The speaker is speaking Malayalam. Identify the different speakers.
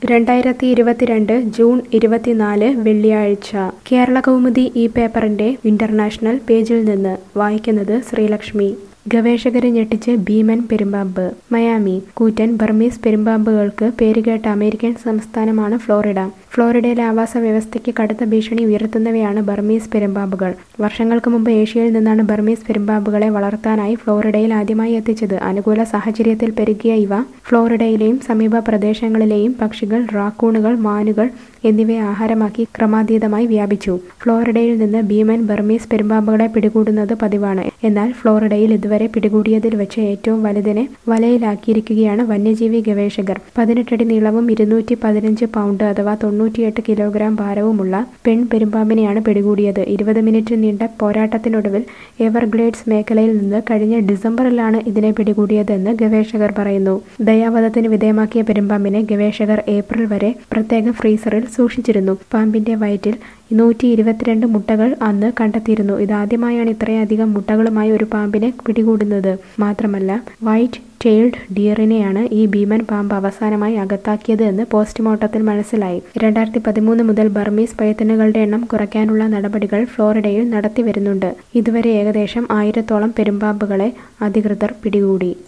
Speaker 1: രണ്ടായിരത്തി ഇരുപത്തിരണ്ട് ജൂൺ ഇരുപത്തിനാല് വെള്ളിയാഴ്ച കേരള കൗമുദി ഈ പേപ്പറിന്റെ ഇന്റർനാഷണൽ പേജിൽ നിന്ന് വായിക്കുന്നത് ശ്രീലക്ഷ്മി ഗവേഷകരെ ഞെട്ടിച്ച് ഭീമൻ പെരുമ്പാമ്പ് മയാമി കൂറ്റൻ ബർമീസ് പെരുമ്പാമ്പുകൾക്ക് പേരുകേട്ട അമേരിക്കൻ സംസ്ഥാനമാണ് ഫ്ലോറിഡ ഫ്ലോറിഡയിലെ ആവാസ വ്യവസ്ഥയ്ക്ക് കടുത്ത ഭീഷണി ഉയർത്തുന്നവയാണ് ബർമീസ് പെരുമ്പാമ്പുകൾ വർഷങ്ങൾക്ക് മുമ്പ് ഏഷ്യയിൽ നിന്നാണ് ബർമീസ് പെരുമ്പാമ്പുകളെ വളർത്താനായി ഫ്ലോറിഡയിൽ ആദ്യമായി എത്തിച്ചത് അനുകൂല സാഹചര്യത്തിൽ പെരുകിയ ഇവ ഫ്ലോറിഡയിലെയും സമീപ പ്രദേശങ്ങളിലെയും പക്ഷികൾ റാക്കൂണുകൾ മാനുകൾ എന്നിവയെ ആഹാരമാക്കി ക്രമാതീതമായി വ്യാപിച്ചു ഫ്ലോറിഡയിൽ നിന്ന് ഭീമൻ ബർമീസ് പെരുമ്പാമ്പുകളെ പിടികൂടുന്നത് പതിവാണ് എന്നാൽ ഫ്ലോറിഡയിൽ ഇതുവരെ പിടികൂടിയതിൽ വെച്ച് ഏറ്റവും വലുതിനെ വലയിലാക്കിയിരിക്കുകയാണ് വന്യജീവി ഗവേഷകർ പതിനെട്ടടി നീളവും ഇരുന്നൂറ്റി പതിനഞ്ച് പൗണ്ട് അഥവാ തൊണ്ണൂറ്റിയെട്ട് കിലോഗ്രാം ഭാരവുമുള്ള പെൺ പെരുമ്പാമ്പിനെയാണ് പിടികൂടിയത് ഇരുപത് മിനിറ്റ് നീണ്ട പോരാട്ടത്തിനൊടുവിൽ എവർഗ്ലേഡ്സ് മേഖലയിൽ നിന്ന് കഴിഞ്ഞ ഡിസംബറിലാണ് ഇതിനെ പിടികൂടിയതെന്ന് ഗവേഷകർ പറയുന്നു ദയാവധത്തിന് വിധേയമാക്കിയ പെരുമ്പാമ്പിനെ ഗവേഷകർ ഏപ്രിൽ വരെ പ്രത്യേക ഫ്രീസറിൽ സൂക്ഷിച്ചിരുന്നു പാമ്പിന്റെ വയറ്റിൽ നൂറ്റി ഇരുപത്തിരണ്ട് മുട്ടകൾ അന്ന് കണ്ടെത്തിയിരുന്നു ഇതാദ്യമായാണ് ഇത്രയധികം മുട്ടകളുമായി ഒരു പാമ്പിനെ പിടികൂടുന്നത് മാത്രമല്ല വൈറ്റ് ടെയിൽഡ് ഡിയറിനെയാണ് ഈ ഭീമൻ പാമ്പ് അവസാനമായി അകത്താക്കിയത് എന്ന് പോസ്റ്റ്മോർട്ടത്തിൽ മനസ്സിലായി രണ്ടായിരത്തി പതിമൂന്ന് മുതൽ ബർമീസ് പൈത്തനുകളുടെ എണ്ണം കുറയ്ക്കാനുള്ള നടപടികൾ ഫ്ലോറിഡയിൽ നടത്തിവരുന്നുണ്ട് ഇതുവരെ ഏകദേശം ആയിരത്തോളം പെരുമ്പാമ്പുകളെ അധികൃതർ പിടികൂടി